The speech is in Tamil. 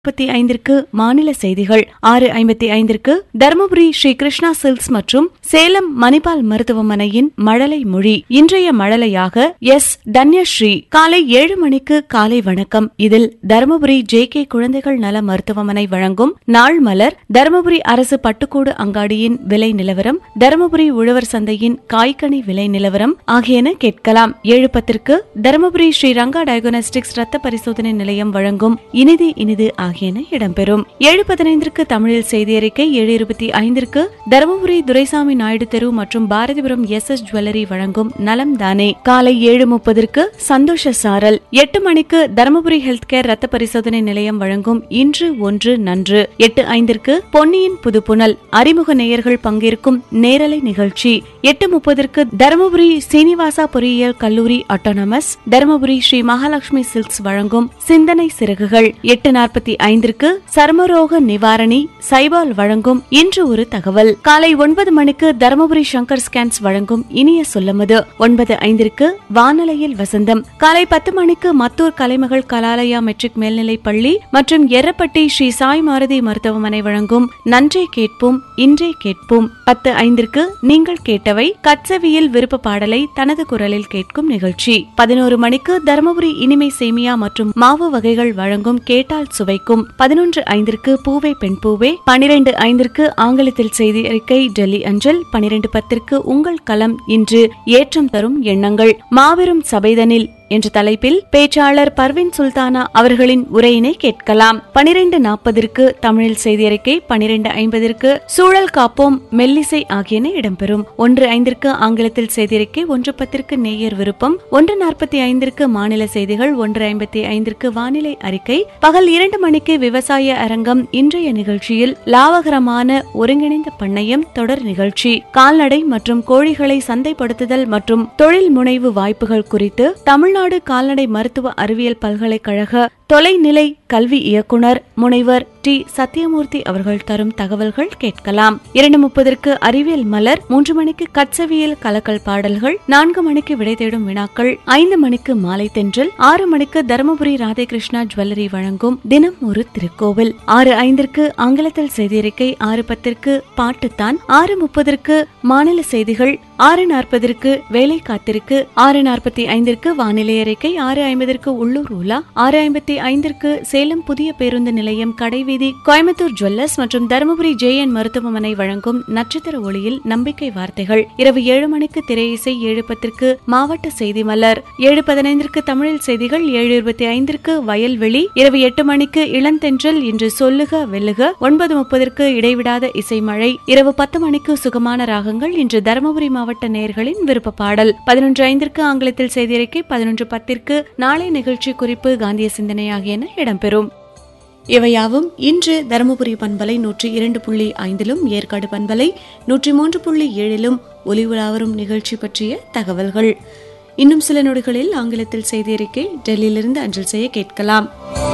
முப்பத்தி ஐந்திற்கு மாநில செய்திகள் ஆறு ஐம்பத்தி ஐந்திற்கு தருமபுரி ஸ்ரீ கிருஷ்ணா சில்க்ஸ் மற்றும் சேலம் மணிபால் மருத்துவமனையின் மழலை மொழி இன்றைய மழலையாக எஸ் தன்யஸ்ரீ காலை ஏழு மணிக்கு காலை வணக்கம் இதில் தருமபுரி ஜே கே குழந்தைகள் நல மருத்துவமனை வழங்கும் நாள் மலர் தருமபுரி அரசு பட்டுக்கூடு அங்காடியின் விலை நிலவரம் தருமபுரி உழவர் சந்தையின் காய்கனி விலை நிலவரம் ஆகியன கேட்கலாம் ஏழு பத்திற்கு தருமபுரி ஸ்ரீ ரங்கா டயக்னோஸ்டிக்ஸ் ரத்த பரிசோதனை நிலையம் வழங்கும் இனிது இனிது ஆகியன இடம்பெறும் ஏழு பதினைந்திற்கு தமிழில் செய்தி அறிக்கை ஏழு இருபத்தி ஐந்திற்கு தருமபுரி துரைசாமி நாயுடு தெரு மற்றும் பாரதிபுரம் எஸ் எஸ் ஜுவல்லரி வழங்கும் நலம் தானே காலை ஏழு முப்பதற்கு சந்தோஷ சாரல் எட்டு மணிக்கு தருமபுரி ஹெல்த் கேர் ரத்த பரிசோதனை நிலையம் வழங்கும் இன்று ஒன்று நன்று எட்டு ஐந்திற்கு பொன்னியின் புதுப்புணல் அறிமுக நேயர்கள் பங்கேற்கும் நேரலை நிகழ்ச்சி எட்டு முப்பதற்கு தருமபுரி சீனிவாசா பொறியியல் கல்லூரி அட்டானமஸ் தருமபுரி ஸ்ரீ மகாலட்சுமி சில்க்ஸ் வழங்கும் சிந்தனை சிறகுகள் எட்டு நாற்பத்தி ஐந்திற்கு சர்மரோக நிவாரணி சைபால் வழங்கும் இன்று ஒரு தகவல் காலை ஒன்பது மணிக்கு தருமபுரி சங்கர் ஸ்கேன்ஸ் வழங்கும் இனிய சொல்லமது ஒன்பது ஐந்திற்கு வானலையில் வசந்தம் காலை பத்து மணிக்கு மத்தூர் கலைமகள் கலாலயா மெட்ரிக் மேல்நிலைப் பள்ளி மற்றும் எர்ரப்பட்டி ஸ்ரீ சாய் மாருதி மருத்துவமனை வழங்கும் நன்றே கேட்போம் இன்றே கேட்போம் பத்து ஐந்திற்கு நீங்கள் கேட்டவை கட்சவியில் விருப்ப பாடலை தனது குரலில் கேட்கும் நிகழ்ச்சி பதினோரு மணிக்கு தருமபுரி இனிமை சேமியா மற்றும் மாவு வகைகள் வழங்கும் கேட்டால் சுவைக்கும் பதினொன்று ஐந்திற்கு பூவே பெண் பூவே பனிரெண்டு ஐந்திற்கு ஆங்கிலத்தில் செய்தி அறிக்கை டெல்லி அஞ்சல் பனிரெண்டு பத்திற்கு உங்கள் களம் இன்று ஏற்றம் தரும் எண்ணங்கள் மாபெரும் சபைதனில் என்ற தலைப்பில் பேச்சாளர் பர்வின் சுல்தானா அவர்களின் உரையினை கேட்கலாம் பனிரெண்டு நாற்பதற்கு தமிழில் செய்தியறிக்கை பனிரெண்டு ஐம்பதற்கு சூழல் காப்போம் மெல்லிசை ஆகியன இடம்பெறும் ஒன்று ஐந்திற்கு ஆங்கிலத்தில் செய்தியறிக்கை ஒன்று பத்திற்கு நேயர் விருப்பம் ஒன்று நாற்பத்தி ஐந்திற்கு மாநில செய்திகள் ஒன்று ஐம்பத்தி ஐந்திற்கு வானிலை அறிக்கை பகல் இரண்டு மணிக்கு விவசாய அரங்கம் இன்றைய நிகழ்ச்சியில் லாபகரமான ஒருங்கிணைந்த பண்ணையம் தொடர் நிகழ்ச்சி கால்நடை மற்றும் கோழிகளை சந்தைப்படுத்துதல் மற்றும் தொழில் முனைவு வாய்ப்புகள் குறித்து தமிழ்நாடு தமிழ்நாடு கால்நடை மருத்துவ அறிவியல் பல்கலைக்கழக தொலைநிலை கல்வி இயக்குனர் முனைவர் டி சத்யமூர்த்தி அவர்கள் தரும் தகவல்கள் கேட்கலாம் இரண்டு முப்பதற்கு அறிவியல் மலர் மூன்று மணிக்கு கட்சவியல் கலக்கல் பாடல்கள் நான்கு மணிக்கு விடை தேடும் வினாக்கள் ஐந்து மணிக்கு மாலை தென்றல் ஆறு மணிக்கு தருமபுரி ராதேகிருஷ்ணா ஜுவல்லரி வழங்கும் தினம் ஒரு திருக்கோவில் ஆறு ஐந்திற்கு ஆங்கிலத்தில் செய்தியறிக்கை ஆறு பத்திற்கு பாட்டுத்தான் ஆறு முப்பதற்கு மாநில செய்திகள் ஆறு நாற்பதற்கு வேலை காத்திருக்கு ஆறு நாற்பத்தி ஐந்திற்கு வானிலை அறிக்கை ஆறு ஐம்பதற்கு உள்ளூர் உலா ஆறு ஐம்பத்தி ஐந்திற்கு சேலம் புதிய பேருந்து நிலையம் கடைவீதி கோயம்புத்தூர் ஜுவல்லர்ஸ் மற்றும் தருமபுரி ஜேஎன் மருத்துவமனை வழங்கும் நட்சத்திர ஒளியில் நம்பிக்கை வார்த்தைகள் இரவு ஏழு மணிக்கு திரையிசை ஏழு பத்திற்கு மாவட்ட செய்தி மலர் ஏழு பதினைந்திற்கு தமிழில் செய்திகள் ஏழு இருபத்தி ஐந்திற்கு வயல்வெளி இரவு எட்டு மணிக்கு இளந்தென்றல் இன்று சொல்லுக வெல்லுக ஒன்பது முப்பதற்கு இடைவிடாத இசைமழை இரவு பத்து மணிக்கு சுகமான ராகங்கள் இன்று தருமபுரி மாவட்ட நேயர்களின் விருப்ப பாடல் பதினொன்று ஐந்திற்கு ஆங்கிலத்தில் செய்தியறிக்கை பதினொன்று பத்திற்கு நாளை நிகழ்ச்சி குறிப்பு காந்திய சிந்தனை ஆகியன இடம்பெறும் இவையாவும் இன்று தருமபுரி பண்பலை நூற்றி இரண்டு புள்ளி ஐந்திலும் ஏற்காடு பண்பலை நூற்றி மூன்று புள்ளி ஏழிலும் ஒலி உலாவரும் நிகழ்ச்சி பற்றிய தகவல்கள் இன்னும் சில நொடிகளில் ஆங்கிலத்தில் செய்தியறிக்கை டெல்லியிலிருந்து அஞ்சல் செய்ய கேட்கலாம்